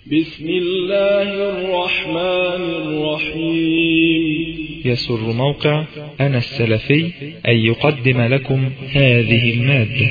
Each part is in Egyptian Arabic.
بسم الله الرحمن الرحيم يسر موقع أنا السلفي أن يقدم لكم هذه المادة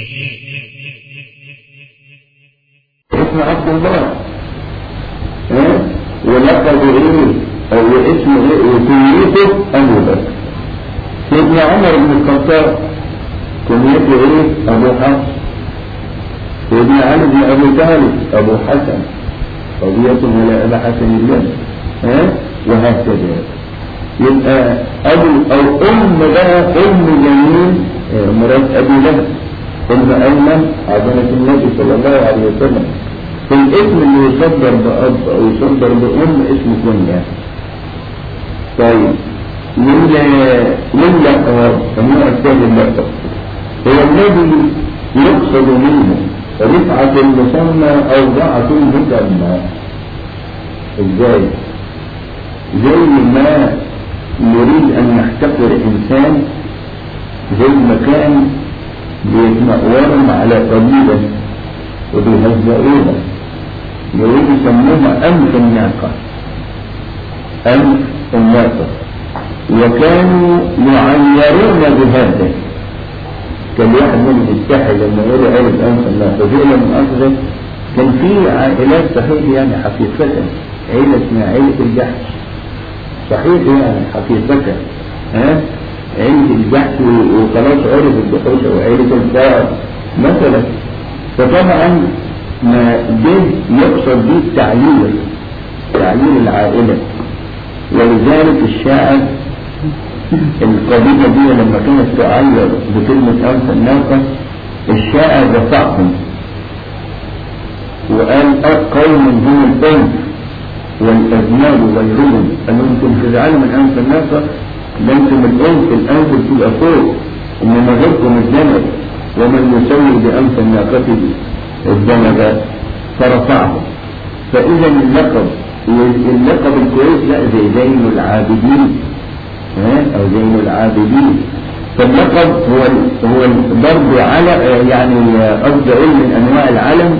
اسم عبد الله ها ولقب ايه او اسمه ايه وكنيته ابو بكر سيدنا عمر بن الخطاب كنيته ايه ابو حفص سيدنا علي بن ابي طالب ابو حسن قضية ولا ابا حسن الله ها وهكذا يبقى ابو او ام بقى ام جميل آه، مرات ابي لهب ام ايمن عظمة النبي صلى الله عليه وسلم في الاسم اللي يصدر بأب أو يصدر بأم اسمه كنيا طيب من من لقب النوع الثاني اللقب هو الذي يقصد منه رفعة المسمى أو ضعف المسمى ازاي زي ما نريد أن نحتقر إنسان زي ما كان بيتمأورهم على قبيلة وبيهزئوها يريد يسموها أنف الناقة أنف الناقة وكانوا يعيرون بهذا كان واحد منهم يستحي لما يقولوا عيلة أنف الناقة فعلا من أخذ كان في عائلات صحيح يعني حقيقة عيلة اسمها عيلة الجحش صحيح يعني حقيقة ها عيلة الجحش وخلاص عرف الجحوش أو عيلة الفار مثلا فطبعا ما ده يقصد به التعليل تعليل العائلة ولذلك الشاعر القبيلة دي لما كانت تعير بكلمة أنف الناقة الشاعر رفعهم وقال قوم هم الأنف والأذناب غيرهم أنتم تزعلوا من أنف الناقة لأنتم الأنف الأنف بتبقى فوق إنما غيركم الجمل ومن يسوي بأنف الناقة الذنب فرفعه فإذا اللقب اللقب الكويس لا زي زين العابدين ها أو زين العابدين فاللقب هو هو الضرب على يعني قصد علم من أنواع العلم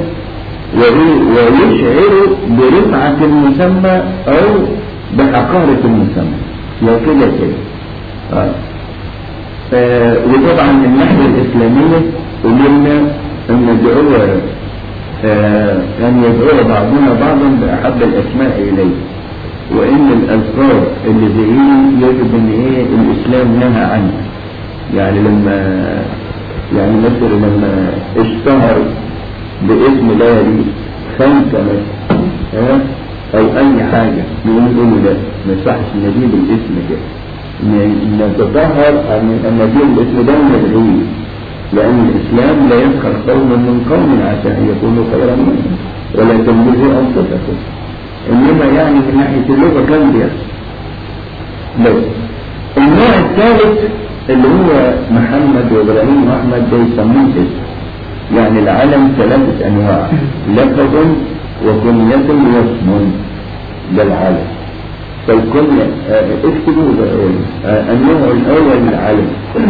ويشعر برفعة المسمى أو بحقارة المسمى يا كده كده آه. آه وطبعا من الناحية الإسلامية قلنا أن ندعو آه أن يدعو بعضنا بعضا بأحب الأسماء إليه وإن الألفاظ اللي زي يجب أن إيه الإسلام نهى عنها يعني لما يعني مثلا لما اشتهر باسم لا يليق خمسة مثلا ها أو أي حاجة يقولوا يقولوا لا ما يصحش نجيب الاسم كده نتطهر أن نجيب الاسم ده مدعوي لأن الإسلام لا يسخر قوم من قوم عشان أن يكونوا خيرا منهم ولا تنبذوا أنفسكم إنما يعني من ناحية اللغة كان بيحصل لو النوع الثالث اللي هو محمد وإبراهيم وأحمد ده يسموه اسم يعني العلم ثلاثة أنواع لقب وكنية واسم ده العلم فالكنية اكتبوا النوع الأول العلم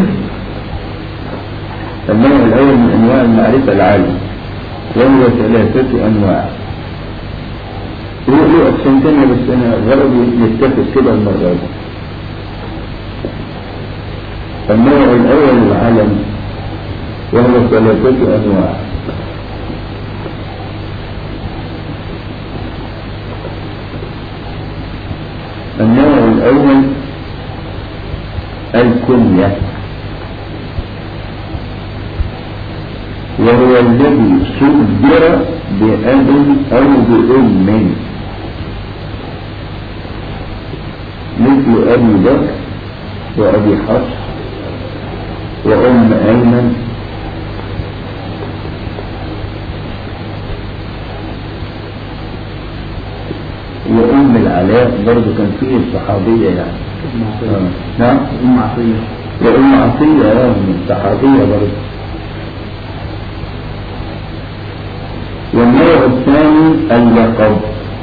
النوع الأول من أنواع المعرفة العالم وهو ثلاثة أنواع هو له أقسام تانية بس أنا غرضي نتفق كده المرة دي النوع الأول العالم وهو ثلاثة أنواع النوع الأول الكنية وهو الذي صدر بأب أو بأم مثل أبي بكر وأبي حفص وأم أيمن وأم العلاء برضه كان فيه الصحابية يعني آه. نعم أم عطية وأم عطية آه، من الصحابية برضه والنوع الثاني اللقب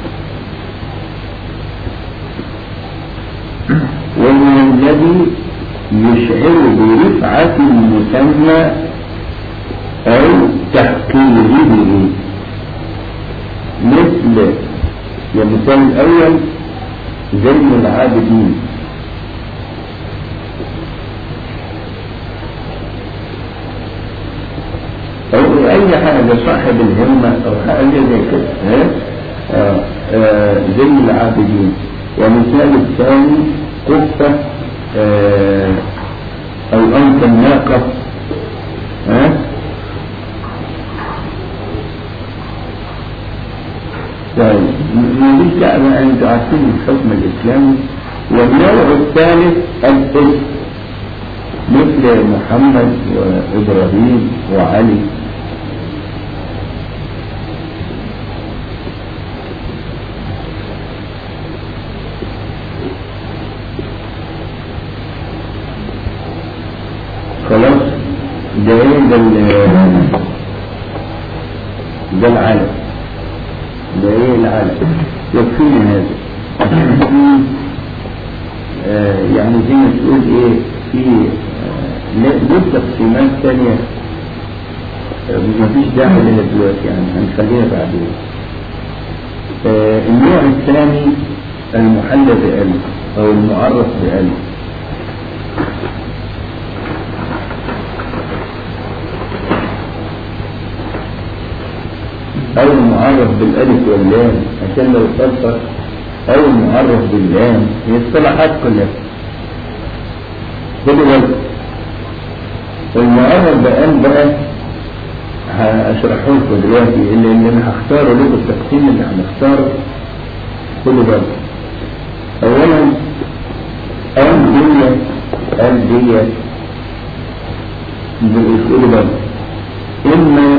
وهو الذي يشعر برفعة المسمى أو تحقيره مثل المثال الأول زين العابدين أو أي حاجة صاحب الهمة أو حاجة زي كده ها؟ آه، آه، زين العابدين ومثال الثاني قفة آه، أو أنت الناقة ها؟ طيب ما دي كعبة أنتوا عارفين الحكم الإسلامي والنوع الثالث الاسم مثل محمد وإبراهيم وعلي خلاص ده ايه ده ال- ده العلم ده ايه العلم يكفينا هذا آه، يعني زي ما تقول ايه في آه، لا له تقسيمات ثانية آه، مفيش داعي لها دلوقتي يعني هنخليها بعدين آه، النوع الثاني المحلى بألف أو المعرف بألف أو المعرف بالألف واللام عشان لو صدق أو المعرف باللام هي الصلاحات كلها خدوا بالكم المعرف بأن بقى هشرحه لكم دلوقتي اللي, اللي انا هختاره له التقسيم اللي هنختاره خدوا بالكم أولا أن دي أن دي خدوا بالكم إما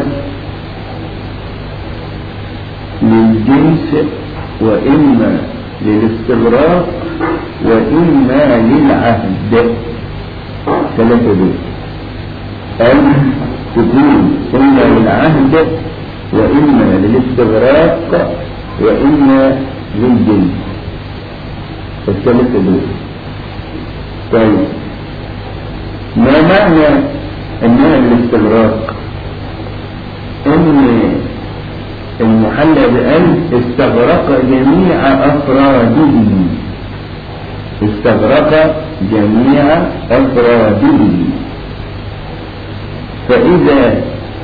للجنس وإما للاستغراق وإما للعهد ثلاثة دول أن تكون إما للعهد وإما للاستغراق وإما للجنس الثلاثة دول طيب ما معنى أنها للاستغراق إن المحلى بأن استغرق جميع أفراده استغرق جميع أفراده فإذا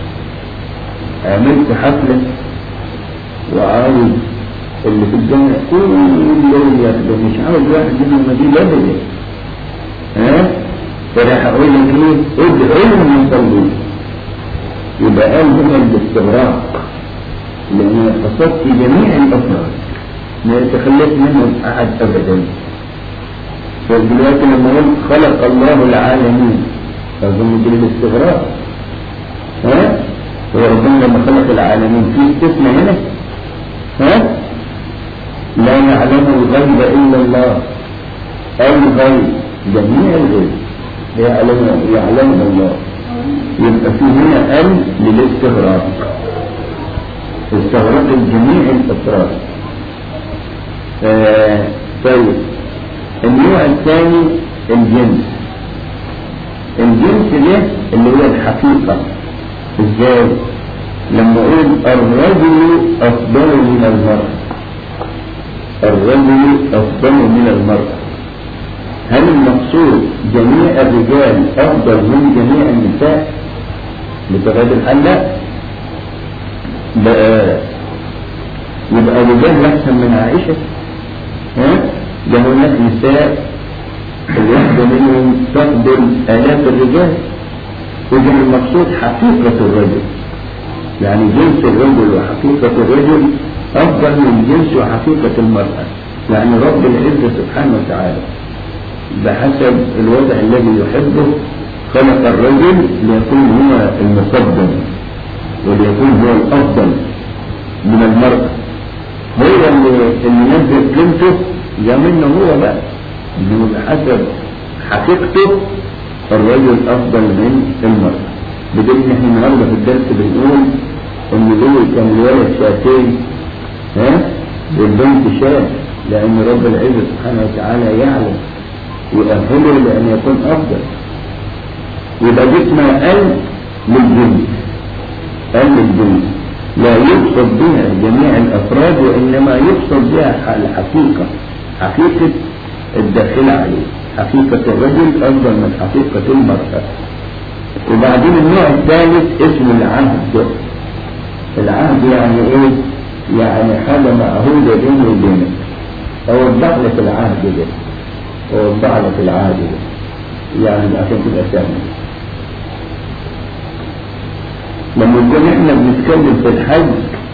عملت حفلة وعاوز اللي في الجنة كل يوم ياخده مش عاوز واحد منهم مجيب أبدا ها فراح أقول لك إيه ادعوا من صلوا يبقى قال هنا الاستغراق لأن قصدت جميع الأفراد ما يتخلف منهم أحد أبدا فدلوقتي لما قلت خلق الله العالمين أظن دي الاستغراق ها هو ربنا لما خلق العالمين في استثناء هنا ها لا يعلم الغيب إلا الله الغيب جميع الغيب يعلم يعلمه الله يبقى في هنا ال للاستغراق استغرق جميع الأفراد آه طيب النوع الثاني الجنس الجنس ده اللي هو الحقيقة ازاي لما اقول الرجل افضل من المرأة الرجل افضل من المرأة هل المقصود جميع الرجال افضل من جميع النساء بتغير الحل لا بقى يبقى رجال احسن من عائشة ها ده هناك نساء الواحدة منهم تقبل آلاف الرجال وده المقصود حقيقة الرجل يعني جنس الرجل وحقيقة الرجل أفضل من جنس وحقيقة المرأة يعني رب العزة سبحانه وتعالى بحسب الوضع الذي يحبه خلق الرجل ليكون هو المقدم وليكون هو الأفضل من المرأة هو اللي, اللي نزل قيمته يمنه هو بقى انه بحسب حقيقته الرجل أفضل من المرأة بدل ان احنا النهارده في الدرس بنقول ان دول كان الولد شاتين ها والبنت شات لأن رب العزة سبحانه وتعالى يعلم يؤهله لأن يكون أفضل يبقى دي اسمها ال للجنس ال للجنس لا يقصد بها جميع الأفراد وإنما يقصد بها الحقيقة حقيقة الداخل عليه حقيقة الرجل أفضل من حقيقة المرأة وبعدين النوع الثالث اسمه العهد العهد يعني ايه يعني حاجة معهودة بيني وبينك اوضح لك العهد ده اوضح لك العهد ده يعني عشان تبقى سهل لما نكون احنا بنتكلم في الحج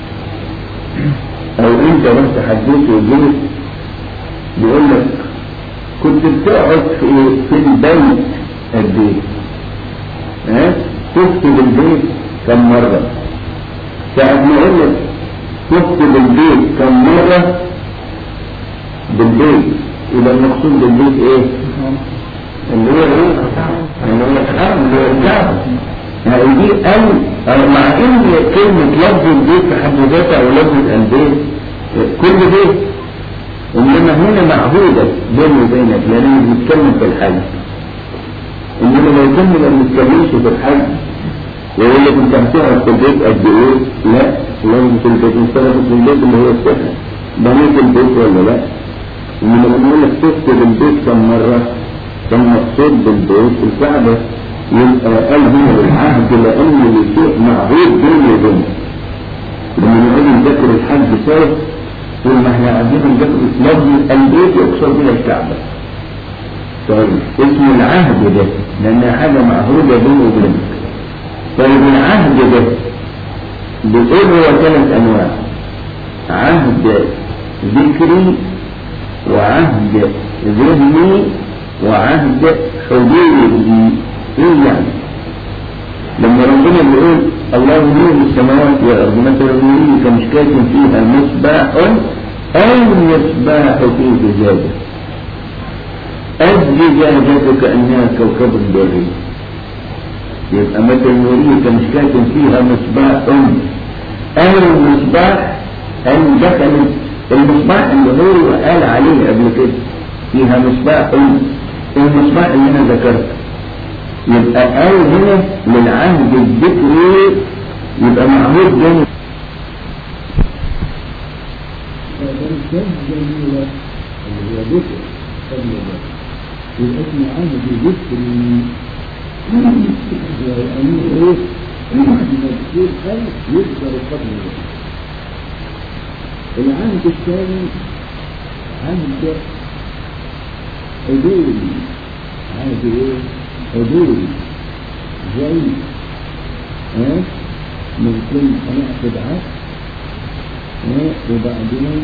او انت رحت حجيت وجيت بيقول لك كنت بتقعد في في البيت قد ايه؟ ها؟ تكتب البيت كم مرة؟ ساعة ما يقول لك تكتب البيت كم مرة بالبيت يبقى المقصود بالبيت ايه؟ اللي هو ايه؟ اللي هو الحرم اللي هو الكعبة يعني دي أو مع ان كلمة لفظ البيت في حد ذاتها او لفظ البيت كل بيت انما هنا معهودة بيني وبينك لان بنتكلم في الحج انما لو كنا ما بنتكلمش في الحج ويقول لك انت هتقعد في البيت قد ايه؟ لا لازم في البيت مشترك في البيت اللي هو السكن بنيت البيت ولا لا؟ انما لما يقول لك تكتب البيت كم مرة كان مقصود بالبيت الكعبة يبقى قال هنا العهد لأن لشيء معهود بيني وبينك لما نقول نذكر الحج سوا طول ما احنا قاعدين نذكر لفظ البيت يقصد بها الكعبة طيب اسم العهد ده لأنها حاجة معهودة بيني وبينك طيب العهد ده بيقول هو ثلاث أنواع عهد ذكري وعهد ذهني وعهد حضوري ايه يعني لما ربنا بيقول الله نور السماوات والارض مثل نوره كمشكاة فيها مصباح او مصباح في زجاجة الزجاجة كأنها كوكب دري يبقى مثل نوره كمشكاة فيها مصباح او المصباح ان دخلت المصباح اللي هو قال عليه قبل كده فيها مصباح المصباح اللي انا ذكرته يبقى قال هنا للعهد الذكري يبقى معهود جانب جميلة اللي هي ذكر قبل ذلك والاسم عهد ذكري يعني ايه مذكور قال يذكر قبل ذلك العهد الثاني عهد حدود عهد ايه حدود زي ها ممكن هنعقد عقد ها وبعدين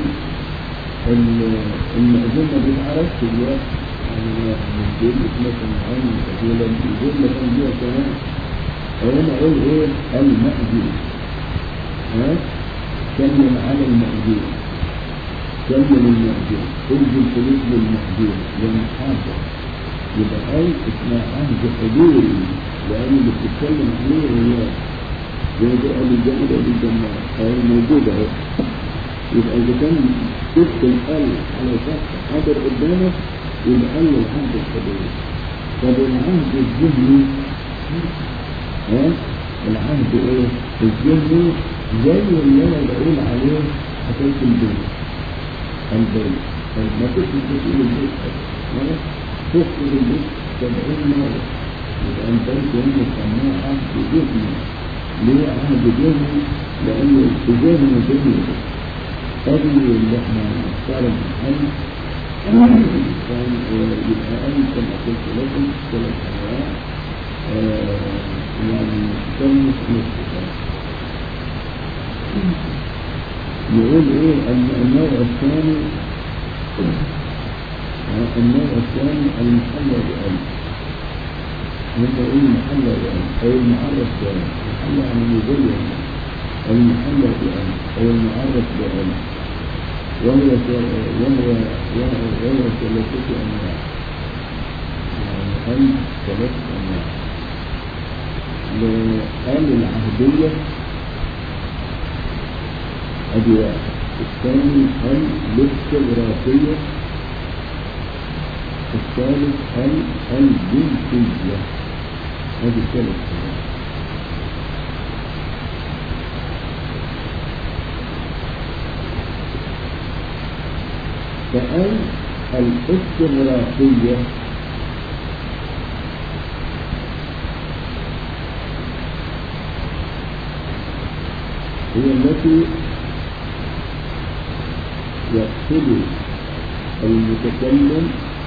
المأذون ما بيتعرفش الوقت يعني بيقول لك مثلا عن ولا بيقول لك عن كمان هنا اقول ايه المأذون ها كمل على المأذون كمل المأذون انزل فلوس للمأذون للمحافظ يبقى أي اسمها عهد حضوري لأن اللي بتتكلم عليه هي زي ما قال الجنة بالجنة أو موجودة أهو يبقى إذا كان تدخل قلب على شخص حاضر قدامك يبقى قال العهد الحضوري طب العهد الذهني ها العهد ايه الذهني زي اللي انا بقول عليه حكايه البيت البيت طيب ما تكتب تقول البيت خلاص تكتب البيت سبعين مرة يبقى انت انت هنا تسميه عهد ذهني ليه عهد ذهني؟ لأن الذهن ذهني هذه اللي احنا نختار الحل كان يبقى أنا كما قلت لكم ثلاث أنواع يعني كم نصف يقول ايه ان النوع الثاني النوع الثاني المحلى بأل هم ايه المحلى بأل او المعرف بأل المحلى يعني مزين المحلى بأل او المعرف بأل وهو وهو وهو ثلاثة أنواع يعني أل ثلاثة أنواع لآل العهدية أدي واحد الثاني هل الاستغراقية الثالث هل الجنسية هذه ثلاث فأي الاستغراقية هي التي يقصد المتكلم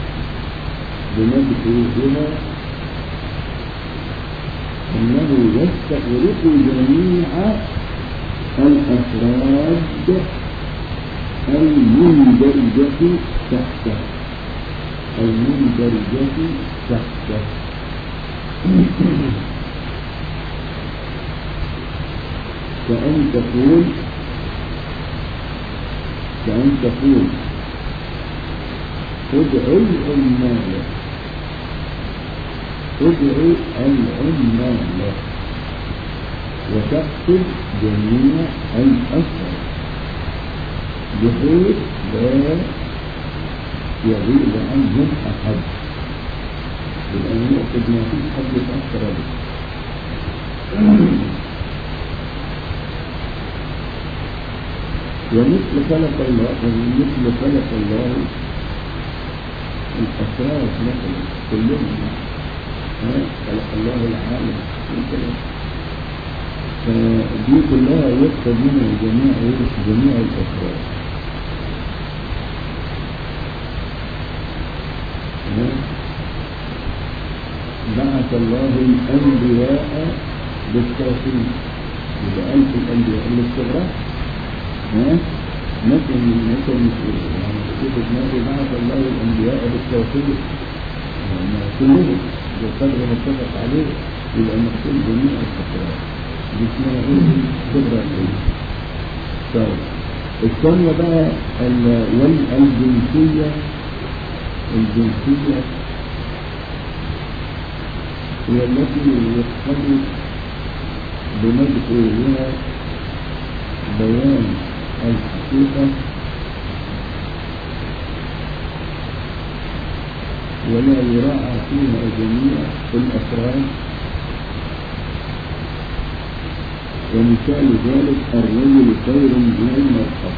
بمدحها أنه يستغرق جميع الأفراد المندرجة تحته المندرجة تحته كأن تقول كأن تقول ادعوا العمال ادعوا العمال وتقصد جميع الأسر بحيث لا يغيب عنهم أحد لأن يأخذ ما فيه حد يتأثر به ومثل خلق الله مثل خلق الله الأسرار مثلا كلهم خلق الله العالم مثلا فدي كلها يقصد منها جميع جميع الأسرار بعث الله الأنبياء بالتوحيد يبقى ألف الأنبياء الاستغراق مثل مثل يعني في دماغي بعث الله الأنبياء بالتوحيد كلهم بقدر ما اتفق عليه يبقى مقصود جميع الأسرار دي اسمها ايه؟ استغراقية طيب الثانية بقى والجنسية الجنسية هي التي يقتضي بمدخولها بيان الحقيقة ولا يراعى فيها جميع الأسرار ومثال ذلك الرجل خير من المرأة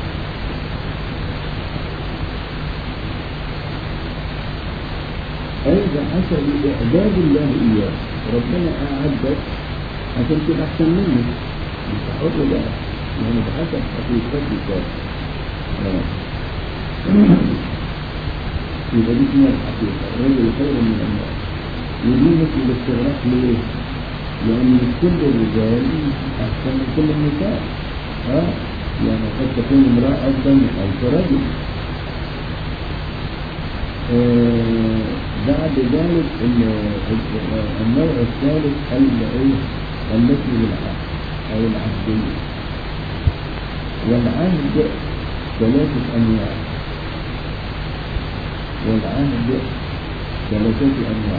هذا حسب إعداد الله إياه ربنا أعدك عشان تبقى أحسن منه مش حر بقى يعني بحسب حقيقتك يبقى دي اسمها الحقيقة الرجل خير من المرأة ودي مثل الاستغراق ليه؟ لأن كل الرجال أحسن من كل النساء ها يعني قد تكون امرأة أفضل من ألف رجل آه بعد ذلك النوع الثالث التي بالعهد أو العهدية والعهد ثلاثة أنواع والعهد ثلاثة أنواع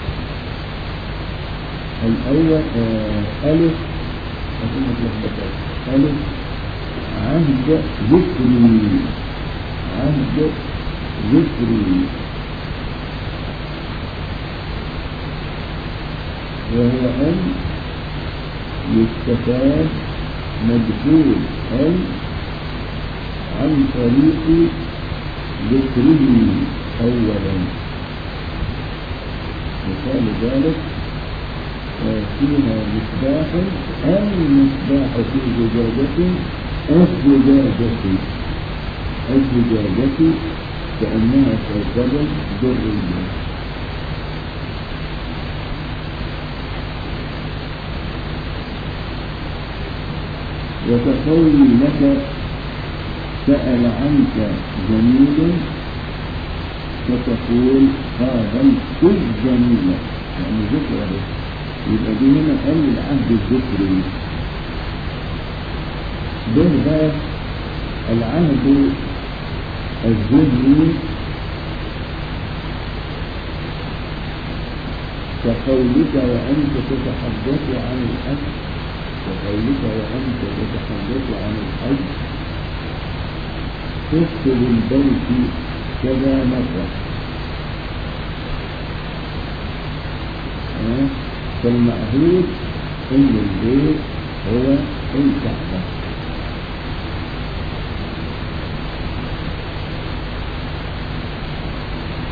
الأول آه ألف أكون متلخبطات ألف عهد ذكري عهد ذكري وهو أن يستفاد مدخول أن عن طريق ذكره أولا مثال ذلك فيها مصباح المصباح في زجاجة الزجاجة الزجاجة كأنها كوكبا درية وكقولي لك سأل عنك جميل فتقول هذا الكل جميل يعني ذكر يبقى دي هنا قال العهد الذكري ده بقى العهد الذهني كقولك وأنت تتحدث عن الأكل وقولك وأنت تتحدث عن الحج تكتب البيت كذا مرة فالمعهود ان البيت هو الكعبة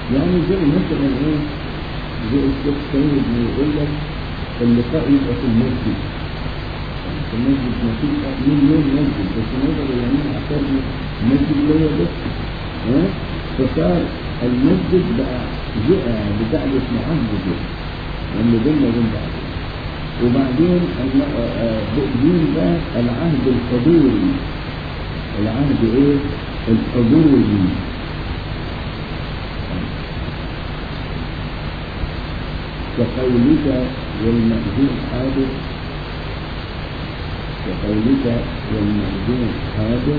يعني زي مثلا ايه زي الشيخ سيد ما يقول لك اللقاء يبقى في المسجد في المسجد ما فيش مليون مسجد بس نقدر يعني اعتبر المسجد اللي هو بس ها فصار المسجد بقى جاء بتاع اسمه عهد كده اللي بيننا وبين بعض وبعدين دين بقى العهد الحضوري العهد ايه الحضوري كقولك والمأذون حاضر كقولك والمأذون حاضر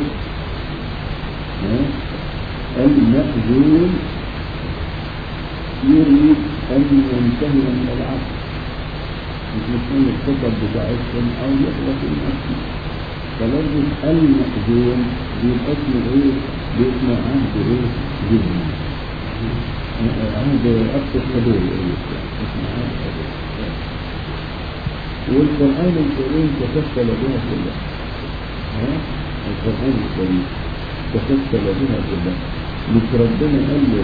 المأذون يريد أن ينتهي من العقل مش مسلم الخطب بتاعتهم أو يخلص الأسم فلفظ المأذون بيبقى اسمه إيه؟ باسم عهد إيه؟ ذهني عهد أقصى الحضور اسم عهد حضور والقرآن الكريم تكفل بها كلها ها؟ القرآن الكريم تكفل بها كلها مش ربنا قال له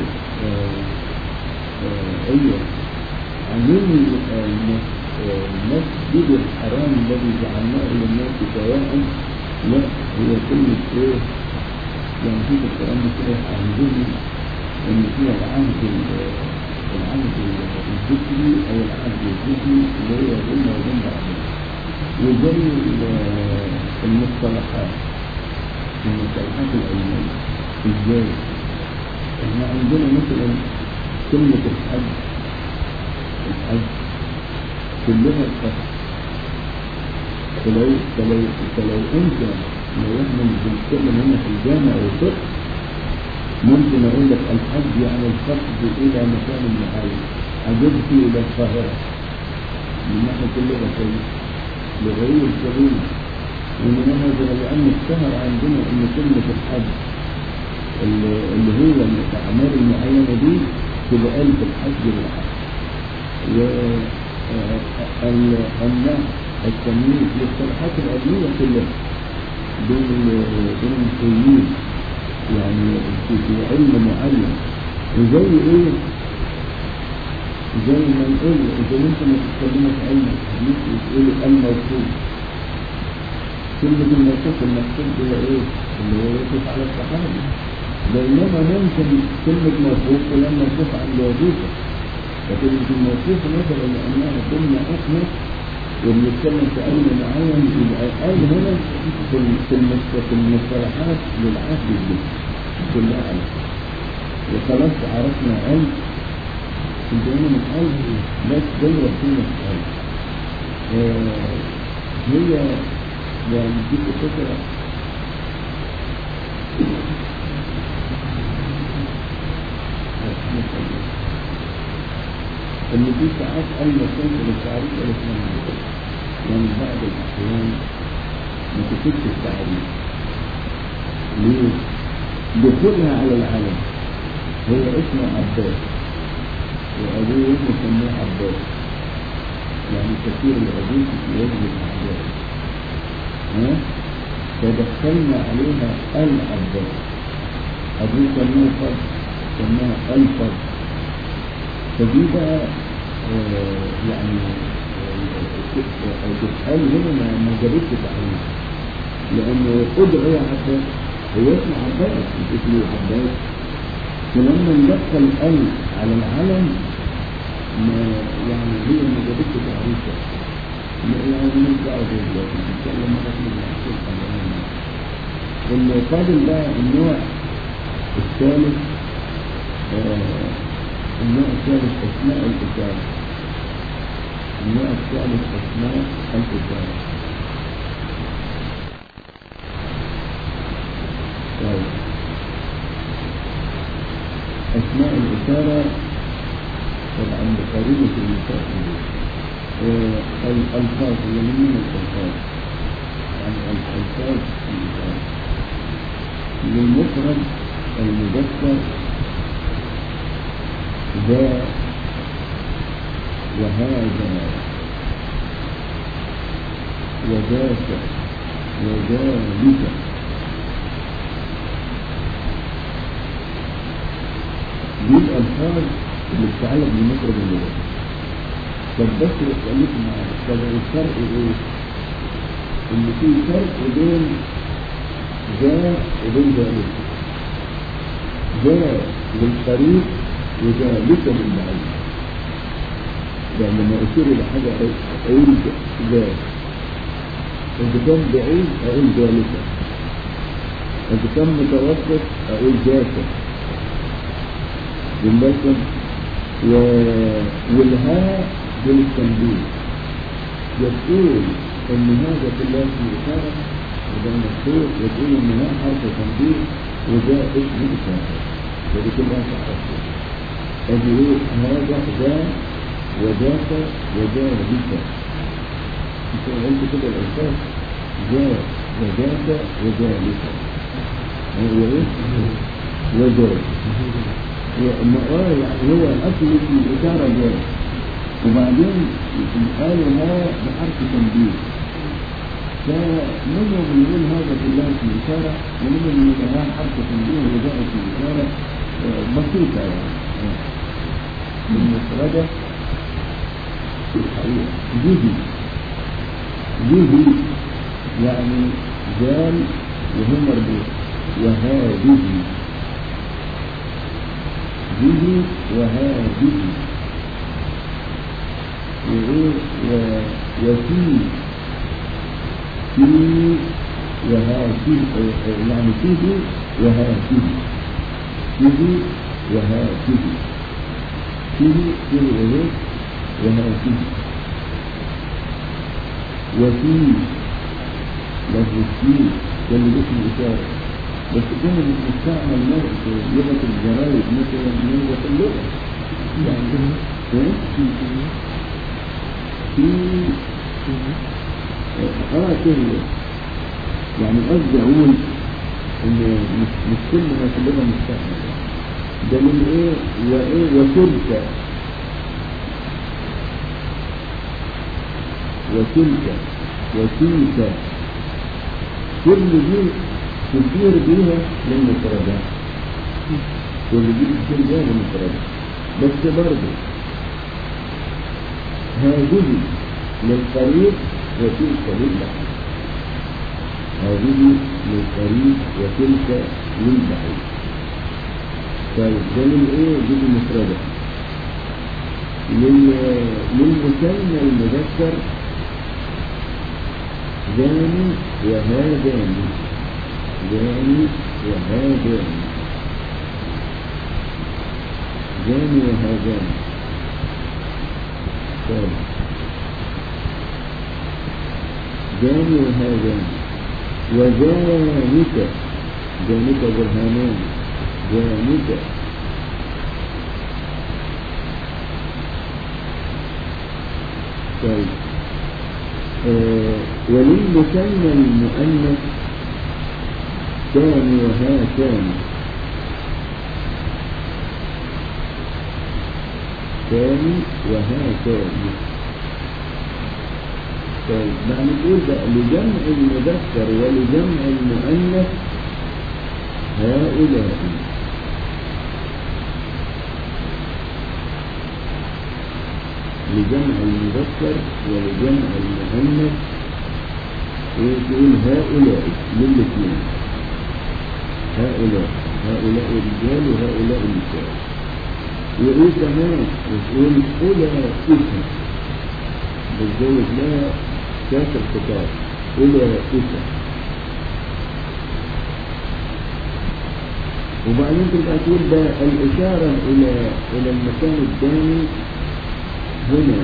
ايوه عمل المسجد الحرام الذي جعلناه للناس سواء لا هي كلمة ايه يعني في القرآن كده عندهم ان فيها العهد العهد الذكري او العهد الذكري اللي هو بيننا وبين بعضنا وزي المصطلحات المصطلحات العلمية ازاي احنا عندنا مثلا كلمة الحج الحج كلها الحج فلو فلو فلو انت لو احنا بنتكلم هنا في الجامع والفقه ممكن اقول لك الحج يعني القصد الى مكان معين عجبت الى القاهرة من ناحية اللغة كلها لغوية كبيرة ومن هذا لأن الشهر عندنا ان كلمة الحج اللي هي الأعمال المعينة دي تبقى ألف الحج بالحج والنهي التمييز للصلاحات العلمية كلها بين بين المسلمين يعني في علم معين وزي ايه زي ما نقول اذا انت ما تتكلموا في علم الحديث وتقول الموصول كلمة الموصوف المقصود هو ايه؟ اللي هو يقف على الصحابي بينما ممكن كلمة موصوف ولما موصوف عن وظيفة فكلمة الموصوف مثلا لأنها كلمة احنا وبنتكلم في علم معين يبقى قال هنا في في المصطلحات للعهد الجديد كلها علم وخلاص عرفنا علم كنت هنا من علم بس دايرة كلمة علم هي يعني دي فكرة ان في ساعات علم الصنف للتعريف الاسلامي يعني بعض الاحيان ما تكتبش التعريف ليه؟ دخولها على العالم هو اسمه عباس وابوه مسميه عباس يعني كثير العبيد في وجه العباس ها؟ فدخلنا عليها العباس ابوه سماه فرد سماها الفرد فدي بقى آه يعني السؤال هنا ما جابتش تعليم لأنه أدعي عباس هو اسمه عباس مش اسمه عباس فلما ندخل ال على العلم ما يعني هي ما جابتش تعريف يعني مش دعوه دلوقتي نتكلم مرة من الأشياء الفاضل بقى النوع الثالث آه النوع الثالث أسماء الإشارة النوع الثالث أسماء الإشارة طيب أسماء الإشارة طبعا بقريبة المسائل الألفاظ اللي من الألفاظ يعني الألفاظ الإشارة للمفرد المذكر ذا وهذا وذاك وذلك دي الألفاظ اللي بتتعلق بالمفرد المضاف طب بس خليك معايا طب الفرق ايه؟ ان في فرق بين ذا وبين ذلك ذا للقريب وذلك للبعيد يعني لما أشير إلى حاجة أقول ذا إذا كان بعيد أقول ذلك إذا كان متوسط أقول ذاك بالمثل و... والهاء بالتنبيه يقول ان هذا كله اسم اشاره وده مكتوب يقول ان هاء حرف تنبيه وده اسم اشاره ودي كلها تعرفه ادي هذا ذا وذاك وذلك انت قلت كده الالفاظ ذا وذاك وذلك هو ايه؟ وذاك هو الأصل في الإشارة جاي وبعدين قال ها بحرف تنبيه فمنهم من يقول هذا في الله في الإشارة ومنهم من يقول ها حرف تنبيه وجاء في الإشارة بسيطة يعني بالمفردة في الحقيقة جدي جدي يعني جال وهم مربوط وهذه به وهذه وإيه وفي في وهذه يعني فيه وهذه فيه وهذه فيه فيه وإيه وهذه وفي لفظ فيه كان اسم إشارة بس كان المستعمل له في لغة الجرايد مثلا من لغة اللغة يعني ايه؟ في اه كده يعني قصدي اقول ان مش مش كل ما في اللغة مستعمل ده من ايه وايه وتلك وتلك وتلك كل دي كثير بيها للمفردات واللي دي كثير بيها للمفردات بس برضه هذه للقريب وتلك للبعيد هذه للقريب وتلك للبعيد طيب ده من ايه دي المفردة للمثنى المذكر ذاني وهذان ذاني وهذان ذاني وهذان طيب ذاني وهذان وذلك ذلك برهانان ذلك طيب آه وللمثنى المؤنث كان وهاتان كان وهاتان طيب معنى نقول بقى لجمع المذكر ولجمع المؤنث هؤلاء لجمع المذكر ولجمع المؤنث ويقول هؤلاء للاثنين هؤلاء هؤلاء الرجال وهؤلاء النساء وإيه كمان وتقول أولئك بالزوج لها كافر خطاب أولئك وبعدين تبقى تقول ده الإشارة إلى إلى المكان الثاني هنا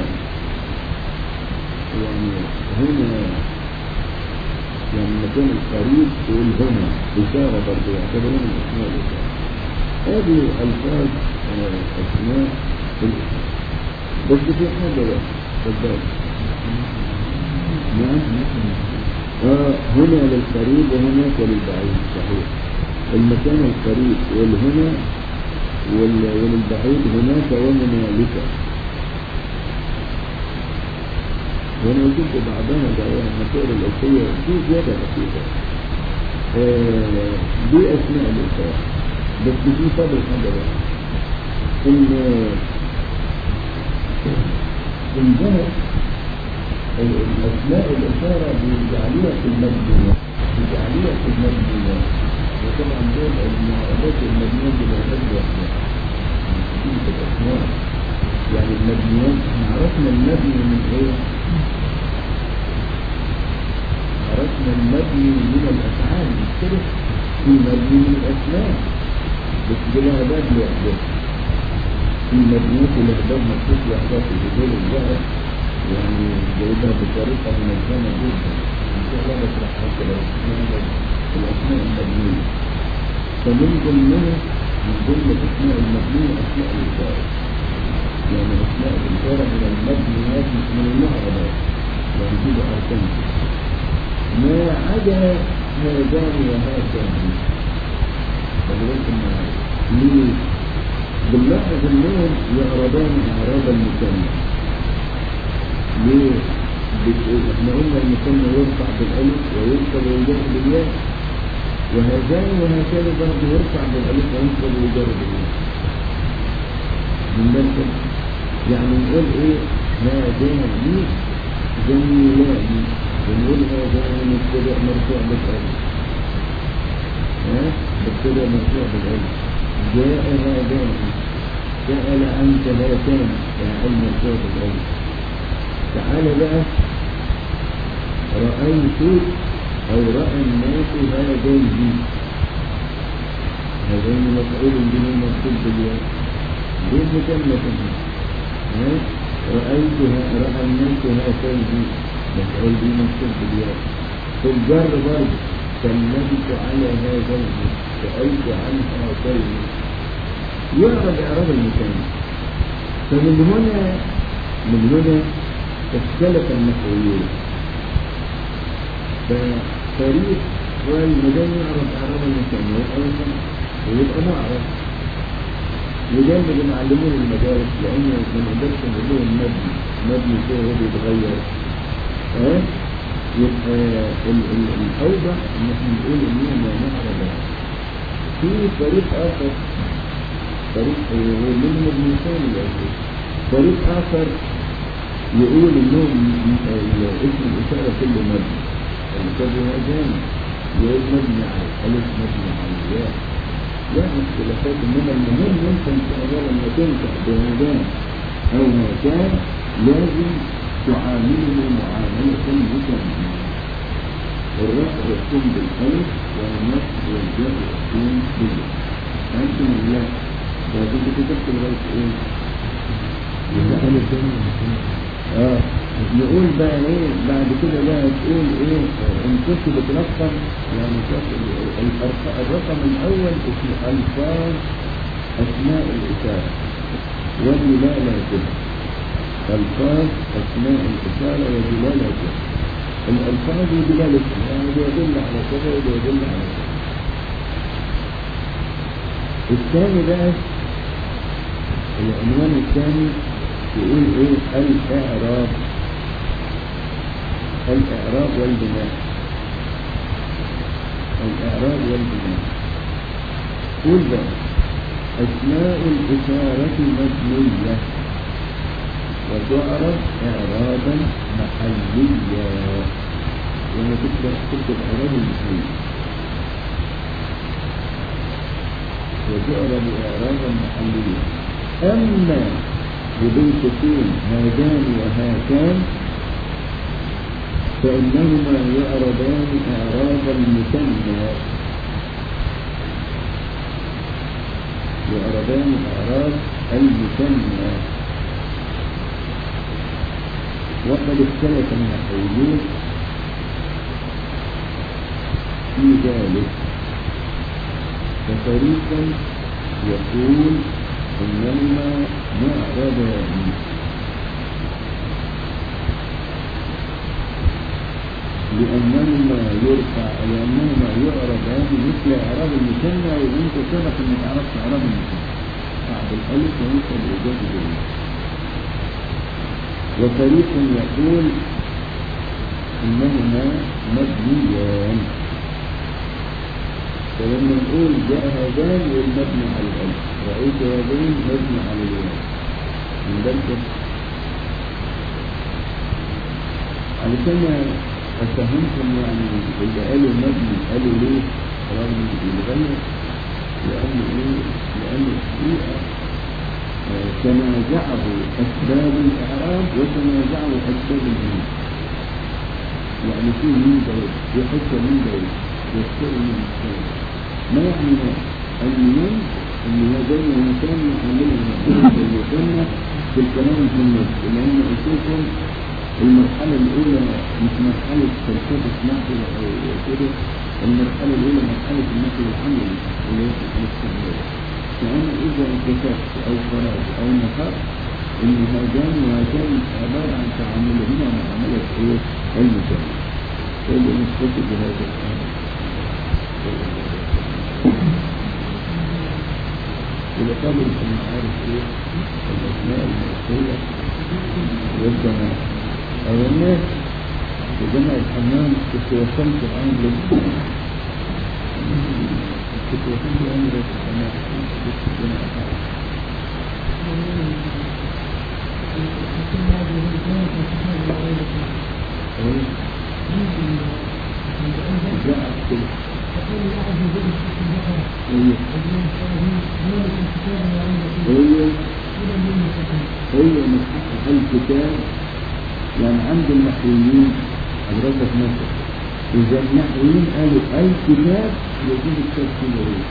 يعني هنا يعني المكان القريب تقول هنا إشارة برضه يعتبرون من أسماء الإشارة هذه ألفاظ أسماء الإشارة بس في حاجة بقى بالضبط نعم آه هنا للقريب وهناك للبعيد صحيح المكان القريب والهنا وللبعيد هناك وهنالك وانا قلت بعضها بقى المسائل الأصلية في زيادة بسيطة آه دي أسماء الإشارة بس في فضل حاجة بقى إن الذهب الأسماء الإشارة بجعلية المبنية بجعلية المبنية وطبعا دول المعرفات المبنية بالأساس وحدها كلمة الأسماء يعني المبنيات احنا عرفنا المبني من ايه؟ عرفنا المبني من الأفعال مش كده؟ في مبني من الأسماء بس دي لها باب لوحدها في مبنيات لها باب مخصوص لوحدها في جدول الظهر يعني جايبها بطريقة منظمة جدا إن شاء الله بشرح حتى لو اسمها الأسماء المبنية فمن ضمنها من ضمن الأسماء المبنية أسماء الإشارة يعني أسماء الإشارة من المبنيات مش من المعربات يعني كده أركان ما عدا هذان وهاتان فبالكم معايا ليه؟ بنلاحظ انهم يعرضان اعراض المثنى ليه؟ بت- احنا قلنا المثنى يرفع بالالف وينصب ويجر بالياء وهذان وهاتان برضه يرفع بالالف وينصب ويجر بالياء من ذلك يعني نقول ايه هذان جميلان ونقول هذان مبتدأ مرفوع بالالف ها مبتدأ مرفوع بالالف جاء هذان سأل عنك هاتان فاعل مرفوع بالالف تعال بقى رأيت أو رأى الناس هذين هذين مفعول به مكتوب بالياء ليه مثلث ها رأيتها رأى الناس هاتين مفعول به مكتوب بالياء في الجر برضه سلمت على هذين سألت عن هاتين يعرض إعراب المكان فمن هنا من هنا اختلف النحويون ففريق قال مدام يعرف اعراب المكان يبقى ويبقى معرف وده اللي بنعلموه المدارس لان ما نقدرش نقول لهم مبني مبني كده هو بيتغير ها يبقى ال- ال- الاوضح ان احنا نقول ان هي ما نعرف في فريق اخر فريق هو منهم ابن ثاني يعني فريق اخر يقول انهم اسم الاشاره كله مبني الكتاب هذان يقول مبني على الالف مبني على الياء لا اختلافات انما المهم انت ان شاء الله لما تنطق بهذان او هاتان لازم تعامله معامله مسلمه الرفع يكون بالالف والنصب والجر يكون بالياء انتم لا ده كنت كتبت لغايه ايه؟ يبقى ألف جمع اه نقول بقى ايه بعد كده بقى تقول ايه ان كنت بترقم يعني شوف ال- الأرق- الرقم الاول اسمه الفاظ اسماء الاشاره ودلالاتها الفاظ اسماء الاشاره ودلالاتها الالفاظ ودلالتها يعني بيدل على كذا وبيدل على كذا الثاني بقى العنوان الثاني يقول ايه الاعراب الاعراب والبناء الاعراب والبناء قول بقى اسماء الاشارة مبنية وتعرف اعرابا محليا يعني تكتب تكتب اعراب المحلي وتعرب اعرابا محليا اما وبين قوسين هذان وهاتان فإنهما يعربان إعراب المثنى يعربان إعراب المثنى وقد اختلف النحويون في ذلك ففريقا يقول إنهما معربان لأنهما يرفع لأنهما يعربان مثل إعراب المثنى وأنت سبق إنك عرفت إعراب المثنى بعد الألف وينصب إيجاد الجملة وفريق يقول إنهما مبنيان فلما نقول جاء هذان والمبني على الألف رأيت هذين مبني على الواو من بالك علشان أفهمكم يعني اللي قالوا مبني قالوا ليه رغم الغير لأن إيه لأن الحقيقة آه، تنازعه أسباب الإعراب وتنازعه أسباب الهند يعني في من دول في حتة من دول يذكر من الثاني ما يعني المن اللي هو زي ما كان يعلمنا المثنى في الكلام في النص لأن أشوفهم المرحلة الأولى مش مرحلة فلسفة نحو أو كده المرحلة الأولى مرحلة النقل العملي اللي هي الاستعمال فأنا إذا كتبت أو قرأت أو نقرت إن هذان وهذان عبارة عن تعاملهما معاملة إيه؟ المثال فإذا نستفيد بهذا الأمر إذا قالوا أنت عارف إيه الأسماء الموصولة والجماعة أو الناس وجمع الحمام كنت وصلت الآن لل كنت وصلت الآن للحمام كنت جمع جاءت كل هي هي من حق الكتاب يعني عند النحويين أضرب لك مثل إذا النحويين قالوا الكتاب يجوز التفسير إيه؟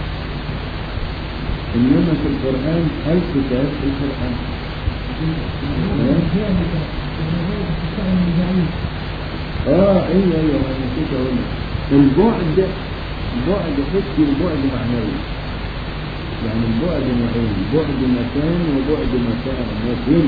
إنما في القرآن الكتاب في القرآن اه ايوه ايوه انا نسيت اقول لك البعد بعد حسي وبعد معنوي يعني البعد نوعين بعد مكان وبعد مكان مكان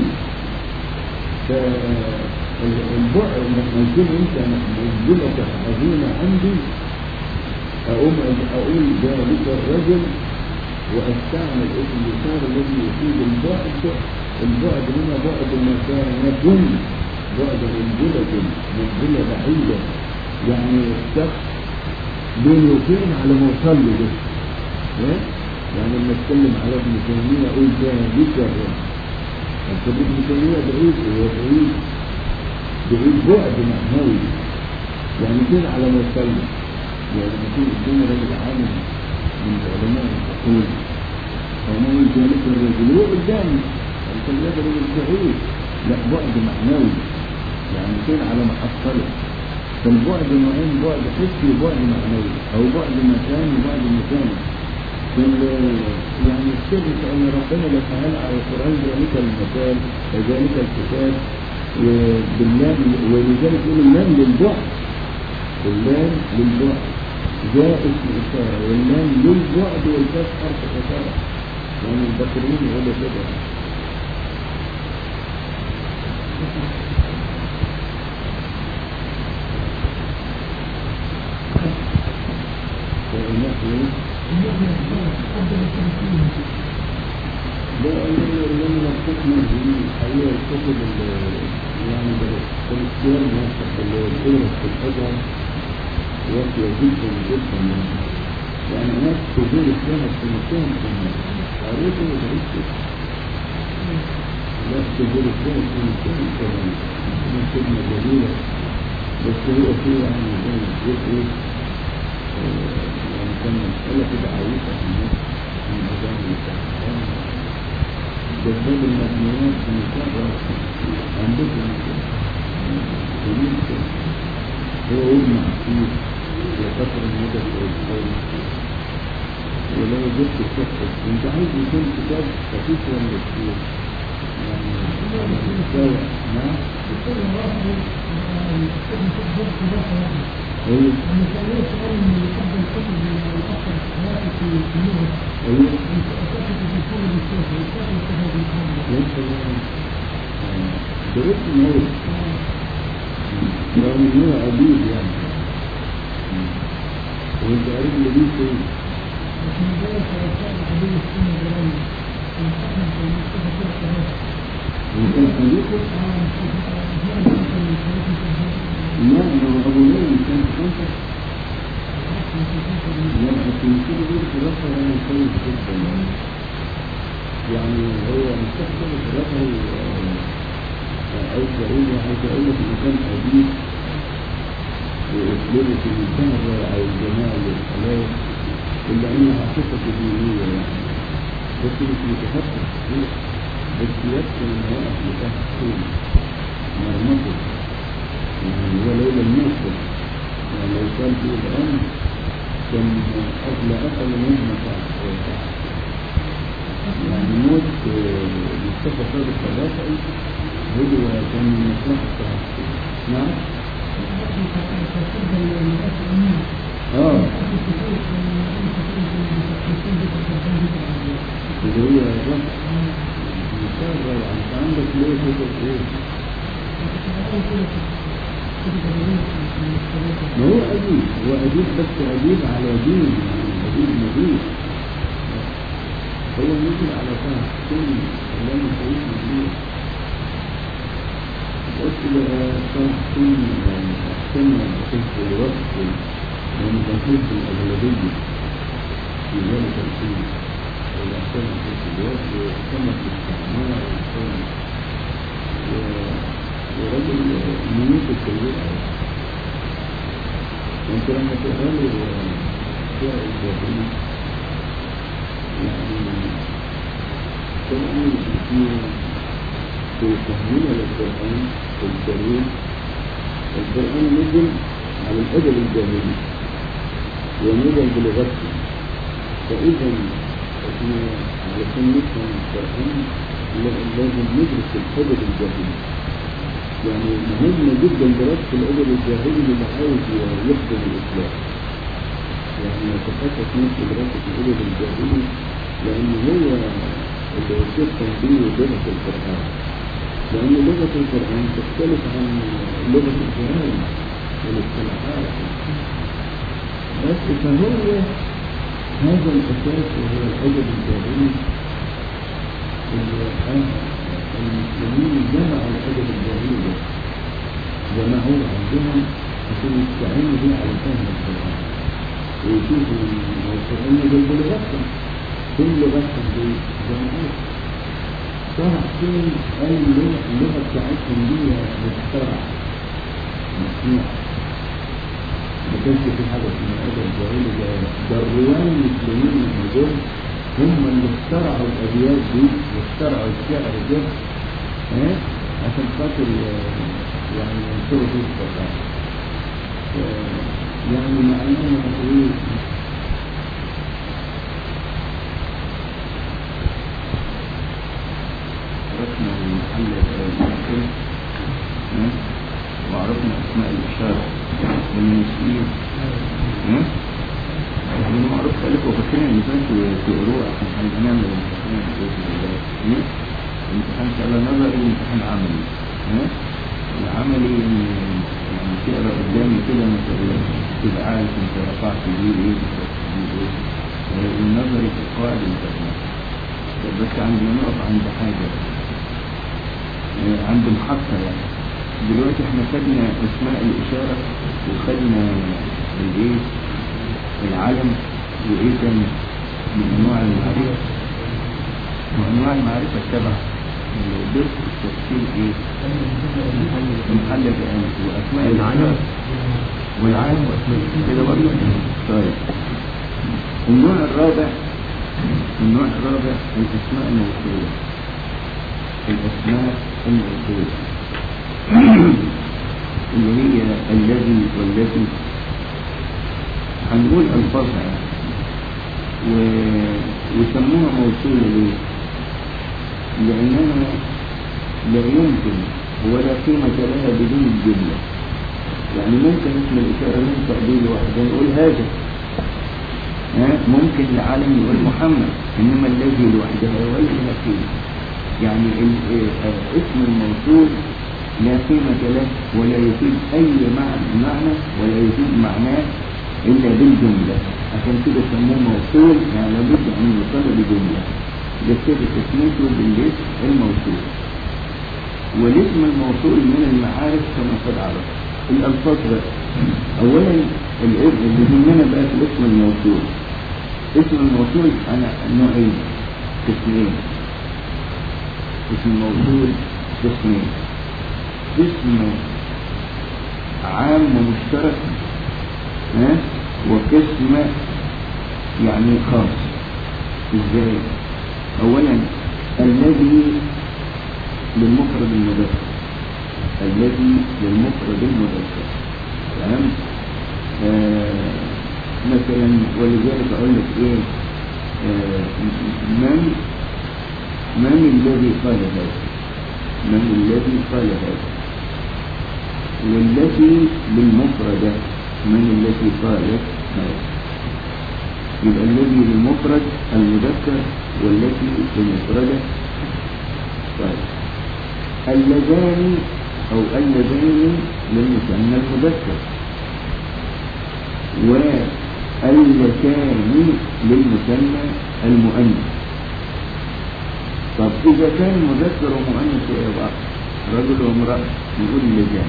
فالبعد لما يكون انت منزلة عظيمة عندي اقوم اقول ذلك الرجل واستعمل اسم الاشار الذي يفيد البعد البعد هنا بعد مكانة بعد منزلة منزلة بعيدة يعني شخص بيني وبين على ما اوصل له ده ها؟ يعني لما اتكلم على ابن تيمية اقول ذلك الرجل طب ابن تيمية بعيد هو بعيد بعيد بعد معنوي يعني كده على ما اوصل له يعني لما يكون قدامي راجل عالم من العلماء يقول وما ذلك الرجل هو قدامي انت الراجل راجل بعيد لا بعد معنوي يعني كده على ما حصله فالبعد نوعين بعد حسي وبعد معنوي او بعد مكان وبعد مكان يعني السر ان ربنا لما قال على القران ذلك المكان وذلك الكتاب باللام ولذلك يقول اللام للبعد اللام للبعد جاء اسم اشاره واللام للبعد والكاف حرف اشاره يعني البصريين يقولوا كده لا اللي الحكم الحقيقة الكتب يعني بالاختيار الموثق اللي هو الإدرس في الحجر واقية جدا جدا يعني ناس تزور السنة سنتين كمان قريته وبعيد لا تزور السنة سنتين كمان من خدمة جميلة بس هو فيه يعني زي ما يعني كان مسألة كده عويصة في الناس من أذان الإسلام جذاب المبنيات في مكان عندكم جميل هو يجمع فيه وكثر المدى والقول ولو جبت الكتاب انت عايز يكون كتاب خفيف ولا كتير يعني على مستوى نعم ايوه درست نور رغم ان هو عبيد يعني وانت عارف اللي دي فين وكان حديثه لا هو ابو ليل كان خمسه لا لكن في غير دراسة يعني كويس جدا يعني يعني هو مستقبل دراسة عايز أقول عايز أقول لك إن كان أديب وأسلوبه في منتهى الروعة والجمال والحلاوة إلا أن عاطفته دينية يعني بس مش متفكر كتير بس يكفي إن يقف لتحت طول مرمطه يعني هو لولا الموت يعني لو كان في الأمر كان أجل أقل مهما فعل يعني موت مصطفى صادق الرافعي هو كان من مصلحة نعم اه اللي هي الرفع مثال روعة انت عندك ليه كده ايه ما هو أديب هو أديب بس أديب على دين يعني أديب نبيل هو نزل على فهم كل كلام كويس نبيل قلت له صار كل أحسن وحفظ الوقت ومن تنفيذ الأغلبية في ذلك الحين والأحسن وحفظ الوقت وأحسن في الاستعمار وأحسن ورجل منيت الكبير أوي وانت لما تقرأ له شعر الجاهلي يعني طبعا في في تهميل القرآن الكريم القرآن نزل على الأدب الجاهلي ونزل بلغته فإذا احنا علشان نفهم القرآن لازم ندرس الأدب الجاهلي يعني مهم جدا دراسة الأدب الجاهلي اللي عاوز يخدم الإسلام يعني يتخصص نفسه دراسة الأدب الجاهلي لأن هو اللي يتفهم فيه لغة القرآن لأن لغة القرآن تختلف عن لغة القرآن والاصطلاحات بس فهو هذا الأساس وهو الأدب الجاهلي اللي المسلمين جمعوا الأدب الجاهلي ده جمعوه عندهم عشان يستعينوا بيه على فهم القرآن ويشوفوا القرآن ده بلغتهم كل لغتهم دي جمعوه طلع فين قال اللغة اللغة بتاعتهم دي مخترع مسموع ما كانش في حاجة اسمها أدب جاهلي ده ده الروان المسلمين من دول هم اللي اخترعوا الأبيات دي واخترعوا الشعر ده ها عشان خاطر يعني ينشروا فيه القرآن يعني معناها ايه عرفنا المحل المحكم وعرفنا أسماء الإشارة والمسلمين يعني معروف خليك وفاكرين اللي فاتوا تقروه عشان هنعمل امتحان بإذن الله امتحان شغل نظري وامتحان عملي العملي يعني تقرا قدامي كده ما تبقى عارف انت رفعت دي ايه دي ايه النظري في القواعد الفقهية بس عندنا نقف عند حاجة عند محطة يعني دلوقتي احنا خدنا اسماء الاشارة وخدنا الايه العلم وايه تاني من انواع المعرفة وانواع المعرفة السبع البيت التفسير ايه المحلل بأمس واسماء العلم والعالم واسماء كده برضه طيب النوع الرابع النوع الرابع الاسماء الموصولة الاسماء الموصولة اللي هي الذي والتي هنقول الفاظها يعني و... وسموها موصولة ليه؟ لأنها لا يمكن ولا قيمة لها بدون الجملة يعني ممكن اسم الإشارة ننطق به لوحده نقول هذا ها ممكن العالم يقول محمد إنما الذي لوحدها ولا لها قيمة يعني اسم الموصول لا قيمة له ولا يفيد أي معنى, معنى ولا يفيد معناه إلا بالجملة عشان كده سموه موصول يعني لابد أن يوصل بجملة ده كده تسميته بالاسم الموصول والاسم الموصول من المعارف كما قد عرف الألفاظ بقى أولا اللي يهمنا بقى في الاسم الموصول اسم الموصول أنا نوعين قسمين اسم الموصول قسمين قسم عام ومشترك ها وقسم يعني خاص ازاي اولا الذي للمفرد المذكر الذي للمفرد المذكر تمام آه مثلا ولذلك اقول لك ايه آه من من الذي قال هذا من الذي قال هذا والتي بالمفردة من التي قالت هذا يبقى الذي للمفرد المذكر والتي للمفردة طيب اللذان أو اللذين للمثنى المذكر واللتان للمثنى المؤنث طب إذا كان مذكر ومؤنث يبقى رجل وامرأة نقول اللذان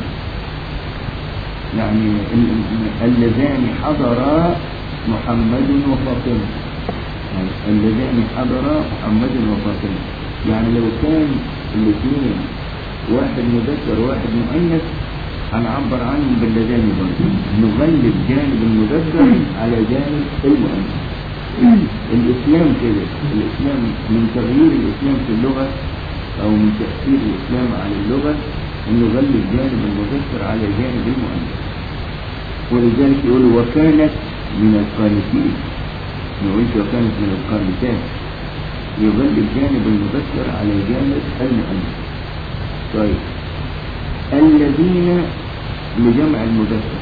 يعني اللذان حضرا محمد وفاطمة يعني اللذان حضرا محمد وفاطمة يعني لو كان الاثنين واحد مذكر واحد مؤنث هنعبر عنهم باللذان برضه نغلب جانب المذكر على جانب المؤنث الإسلام كده الإسلام من تغيير الإسلام في اللغة أو من تأثير الإسلام على اللغة أن يغلب جانب المذكر على جانب المؤنث ولذلك يقول وكانت من القانتين ما يقولش وكانت من القانتات يغلب جانب المذكر على جانب المؤنث طيب الذين لجمع المذكر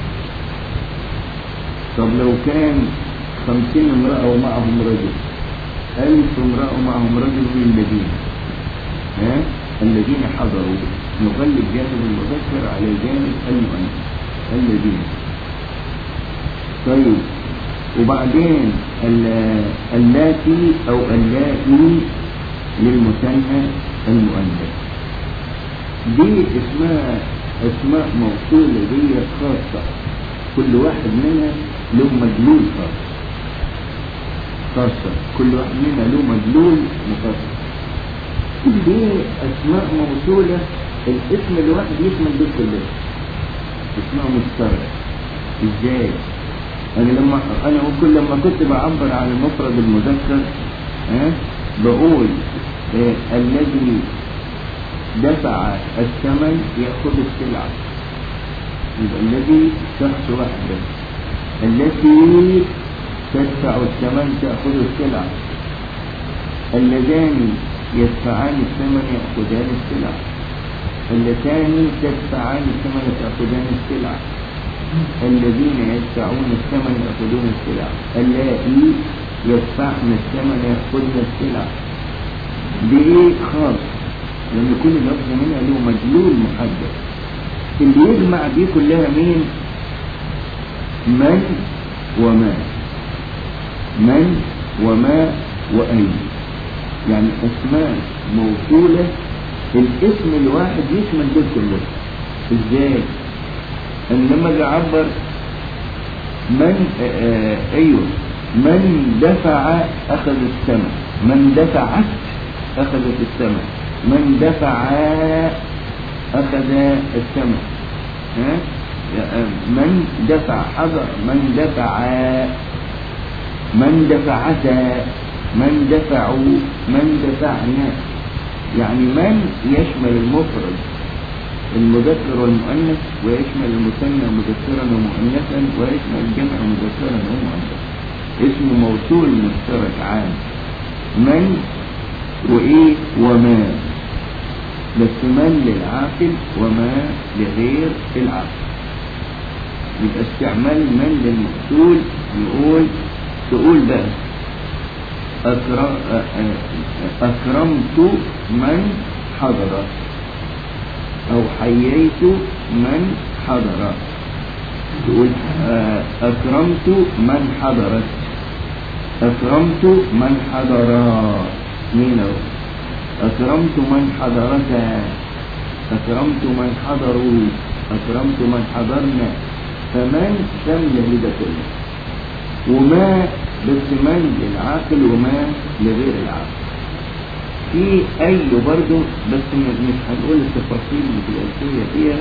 طب لو كان خمسين امرأة ومعهم رجل ألف امرأة ومعهم رجل من الذين ها الذين حضروا نغلب جانب المذكر على جانب المؤنث الذين طيب وبعدين اللاتي او اللائي للمثنى المؤنث دي اسمها اسماء موصولة دي خاصة كل واحد منها له مدلول خاص خاصة كل واحد منها له مدلول مخصص دي اسماء موصولة الاسم الواحد يشمل دول كلهم اسماء مشتركة ازاي انا لما انا كل لما كنت بعبر عن المفرد المذكر ها بقول آه الذي دفع الثمن ياخذ السلعه يبقى الذي شخص واحد بس التي تدفع الثمن تاخذ السلعه اللذان يدفعان الثمن ياخذان السلعه اللتان تدفعان الثمن تاخذان السلعه الذين يدفعون الثمن يأخذون السلع اللائي يدفعن الثمن يأخذن السلع بإيه خاص لأن كل لفظ منها له مدلول محدد اللي يجمع دي كلها مين من وما من وما وأين يعني أسماء موصولة الاسم الواحد يشمل دول كلهم ازاي ان لما اجي اعبر من آه ايوه من دفع اخذ الثمن من دفعت اخذت الثمن من دفع اخذ الثمن ها من دفع حضر من دفع من دفعتا من دفعوا من دفعنا يعني من يشمل المفرد المذكر والمؤنث ويشمل المثنى مذكرا ومؤنثا ويشمل الجمع مذكرا ومؤنثا اسم موصول مشترك عام من وايه وما بس من للعاقل وما لغير العاقل يبقى استعمال من للمقتول نقول تقول بقى أكرمت من حضر أو حييت من حضر تقول أكرمت من حضرت أكرمت من حضر مين أكرمت من حضرتا أكرمت من حضروا أكرمت من حضرنا فمن شمل ده كله وما بس من للعاقل وما لغير العاقل في أي برضه بس م- مش هنقول التفاصيل اللي في الألفية فيها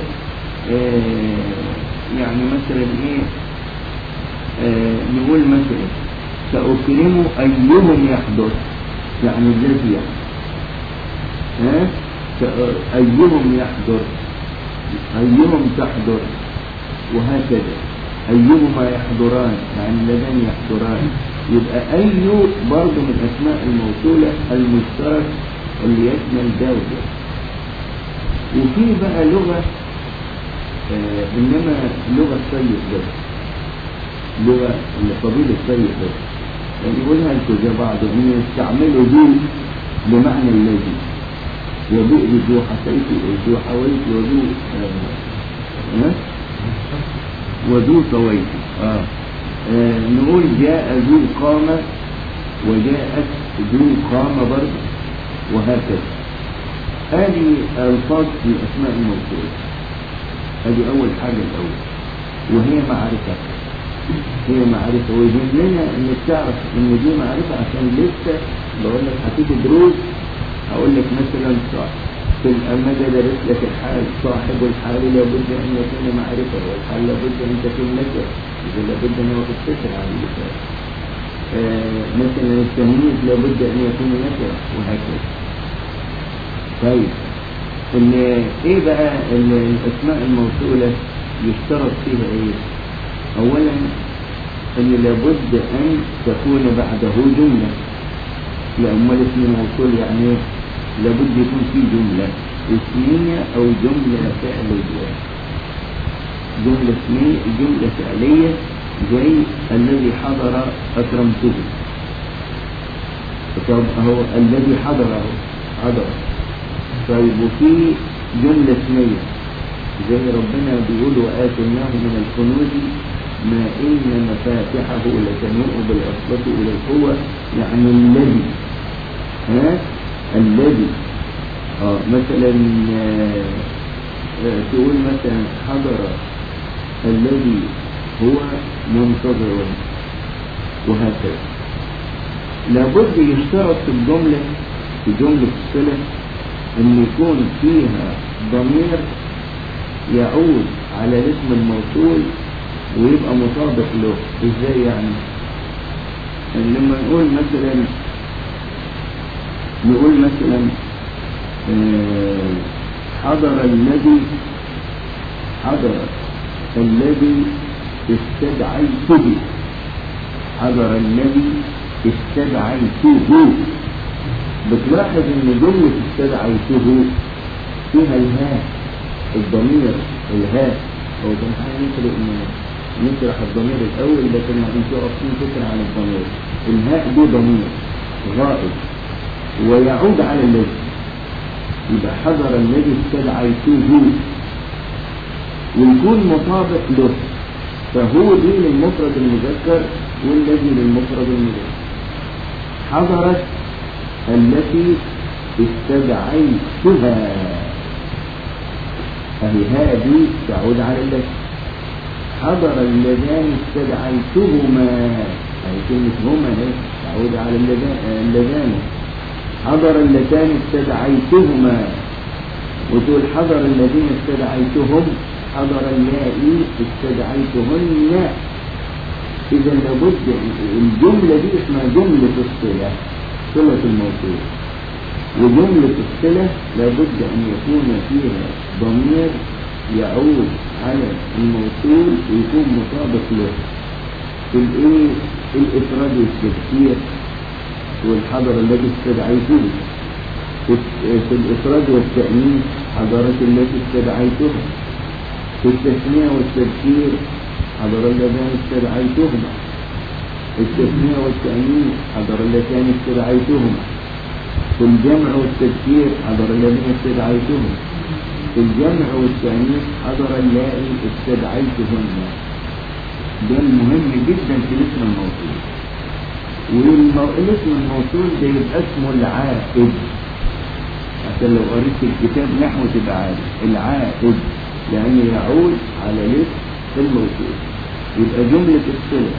آه يعني مثلا إيه آه نقول مثلا سأكرم أيهم يحضر يعني الذي يحضر ها سأ- أيهم يحضر أيهم تحضر وهكذا أيهما يحضران يعني اللذان يحضران يبقى أي برضه من أسماء الموصولة المشترك اللي يشمل ده وده وفي بقى لغة آه إنما لغة السيد بس لغة قبيل السيد بس يعني يقولها لكم زي بعض إن يستعملوا ذو بمعنى الذي وبئر ذو حسيت ذو حويت وذو آه آه وذو طويت آه. آه نقول جاء ذو قامة وجاءت ذو قامة برضه وهكذا هذه ألفاظ في أسماء الموصول هذه أول حاجة الأول وهي معرفة هي معرفة ويجب لنا إنك تعرف إن دي معرفة عشان لسه بقول لك هتيجي دروس هقول لك مثلا صح في لما اجي ادرس لك الحال صاحب الحال لابد ان يكون معرفه والحال لابد ان تكون نكره اذا لابد ان ياخذ فكره عن اللسان آه مثلا التمييز لابد ان يكون نكره وهكذا طيب ان ايه بقى ال- الاسماء الموصوله يشترط فيها ايه اولا ان لابد ان تكون بعده جمله لا امال اسم الموصول يعني ايه لابد يكون في جملة اسمية أو جملة فعلية جملة اسمية جملة فعلية زي الذي حضر أكرمته طب هو الذي حضره حضر طيب وفي جملة اسمية زي ربنا بيقول وآتيناه من الكنوز ما إن مفاتحه لتنوء بالعصبة إلى القوة يعني الذي ها الذي اه مثلا آه، آه، تقول مثلا حضر الذي هو منتظر وهكذا لابد يشترط في الجملة في جملة الصلة ان يكون فيها ضمير يعود على الاسم الموصول ويبقى مطابق له ازاي يعني لما نقول مثلا نقول مثلا آه، حضر الذي حضر الذي استدعيته حضر الذي استدعيته بتلاحظ ان جملة استدعيته فيها الهاء الضمير الهاء هو كان حاجة نقرأ إن نشرح الضمير الأول لكن ما كنتش أقصين فكرة عن الضمير الهاء دي ضمير غائب ويعود على الذي يبقى حضر الذي استدعيته ويكون مطابق له فهو دي للمفرد المذكر والذي للمفرد المذكر حضرت التي استدعيتها فهي هذه تعود على التي حضر اللذان استدعيتهما أي كلمة هما هي تعود على اللذان اللذان حضر اللتان استدعيتهما وتقول حضر الذين استدعيتهم حضر اللائي استدعيتهن إذا لابد الجملة دي اسمها جملة الصلة صلة الموصول وجملة الصلة لابد أن يكون فيها ضمير يعود على الموصول ويكون مطابق له في الايه الافراد والتذكير والحضر الذي استدعيته في الافراد والتأنيث حضرت التي استدعيتها في التثنية والتذكير حضر اللذان استدعيتهما التثنية والتأنيث حضر اللتان استدعيتهما في الجمع والتذكير حضر الذين استدعيتهم في الجمع والتأنيث حضر اللائي استدعيتهن ده المهم جدا في الاسم الموصول والاسم الموصول ده يبقى اسمه العائد عشان لو قريت في الكتاب نحو تبقى عارف العائد لأنه يعود على الاسم الموصول يبقى جملة الصلة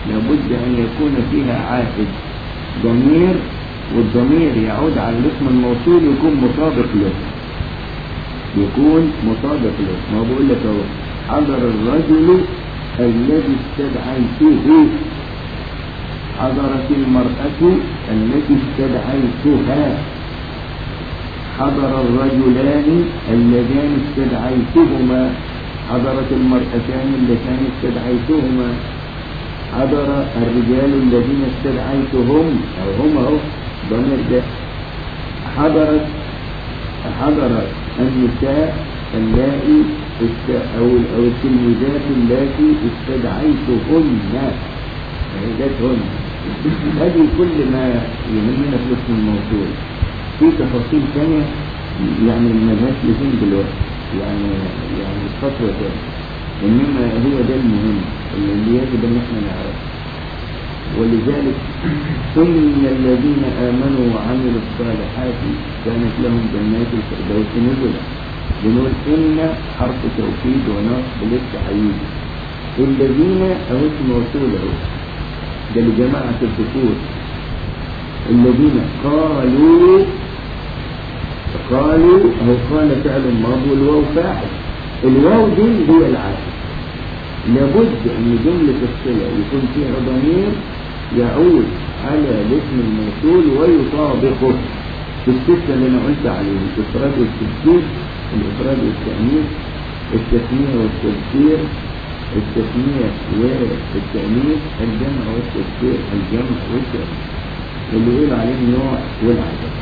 لابد أن يكون فيها عائد ضمير والضمير يعود على الاسم الموصول يكون مطابق له يكون مطابق له ما بقول لك اهو حضر الرجل الذي استدعيته حضرت المرأة التي استدعيتها حضر الرجلان اللذان استدعيتهما حضرت المرأتان اللتان استدعيتهما حضر الرجال الذين استدعيتهم أو هم أهو ضمير ده حضرت حضرت النساء اللائي است- أو أو التلميذات اللاتي استدعيتهن عدتهن هذه كل ما يهمنا في اسم الموصول في تفاصيل ثانية يعني ملهاش لزوم دلوقتي يعني يعني خطوة ثانية إنما هو ده المهم اللي يجب إن احنا نعرفه ولذلك إن الذين آمنوا وعملوا الصالحات كانت لهم جنات الفردوس نزلا بنقول إن حرف توكيد ونصب للتحييد الذين أو اسم موصول أهو ده لجماعة الذكور الذين قالوا قالوا أو قال فعل ماضي والواو فاعل الواو دي هي العائد لابد ان جملة الصلة يكون فيها ضمير يعود على الاسم الموصول ويطابقه في الستة اللي انا قلت عليهم الافراد والتذكير الافراد والتأنيث التثنية والتذكير التثنية والتأنيث الجمع والتذكير الجمع والتأنيث اللي يقول عليه النوع والعدد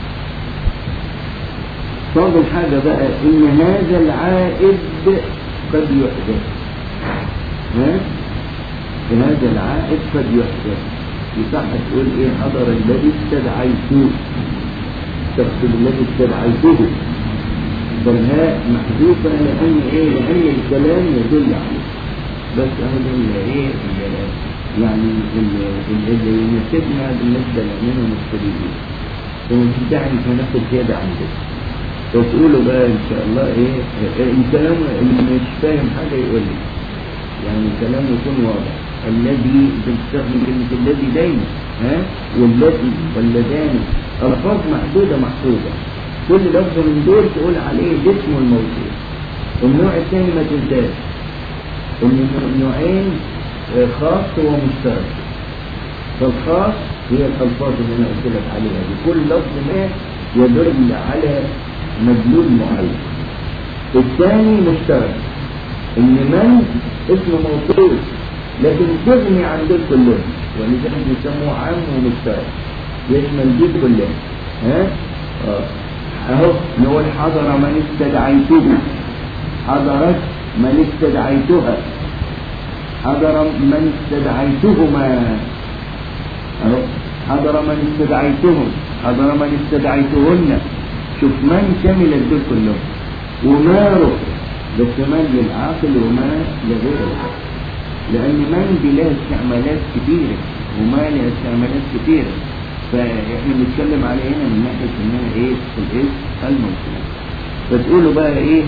فاضل حاجة بقى ان هذا العائد قد يحدث ها هذا العائد قد يحدث يصح تقول ايه حضر الذي استدعيته تقصد الذي استدعيته فالهاء محذوفة لأن ايه لأن الكلام يدل عليه بس اهو ده ايه ال- يعني ال- اللي يناسبنا بالنسبة لأننا مستفيدين ومش داعي مش هناخد زيادة عن كده فتقولوا بقى ان شاء الله ايه إيه الكلام اللي مش فاهم حاجة يقول لي يعني الكلام يكون واضح الذي بنستخدم كلمة الذي دايما ها والذي واللذان ألفاظ محدودة محسوبة كل لفظ من دول تقول عليه الاسم والموصول النوع الثاني ما تنساش ان النوعين آه، خاص ومشترك فالخاص هي الألفاظ اللي أنا قلت لك عليها دي كل لفظ ما يدل على مدلول معين الثاني مشترك ان من اسم موصول لكن تغني عن دول كلهم ولذلك بيسموه عام ومشترك يشمل دي كلها ها آه. اهو نقول حضر من استدعيته حضرت من استدعيتها حضر من استدعيتهما اهو حضر من استدعيتهم حضر من استدعيتهن شوف من شملت دول كلهم وما رفض بس من للعاقل وما لغير العاقل لأن من دي لها استعمالات كتيرة وما لها استعمالات كتيرة فإحنا بنتكلم على هنا من ناحية إنها إيه الاسم الموصول فتقولوا بقى إيه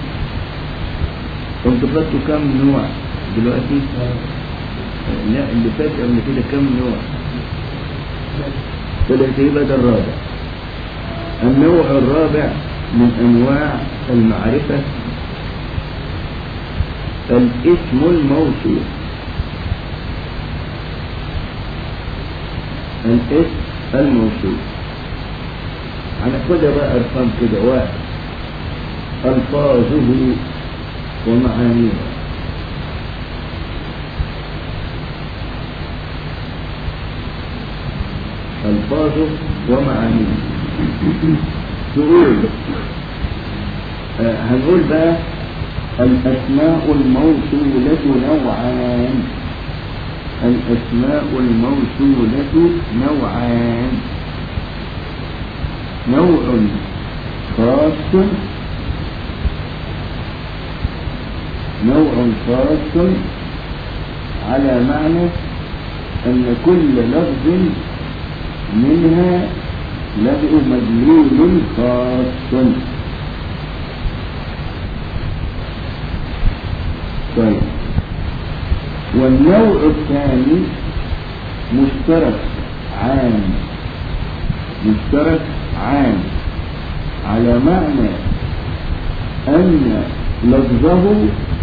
انتوا خدتوا كم نوع دلوقتي؟ لا اللي فات قبل كده كم نوع؟ ثلاثة يبقى ده الرابع النوع الرابع من أنواع المعرفة الاسم الموصول الاسم الموصول هناخدها بقى أرقام كده واحد ألفاظه ومعانيه ألفاظه ومعانيه تقول آه هنقول بقى الأسماء الموصولة نوعان الأسماء الموصولة نوعان نوع خاص نوع خاص على معنى أن كل لفظ منها له مدلول خاص طيب والنوع الثاني مشترك عام مشترك عام على معنى أن لفظه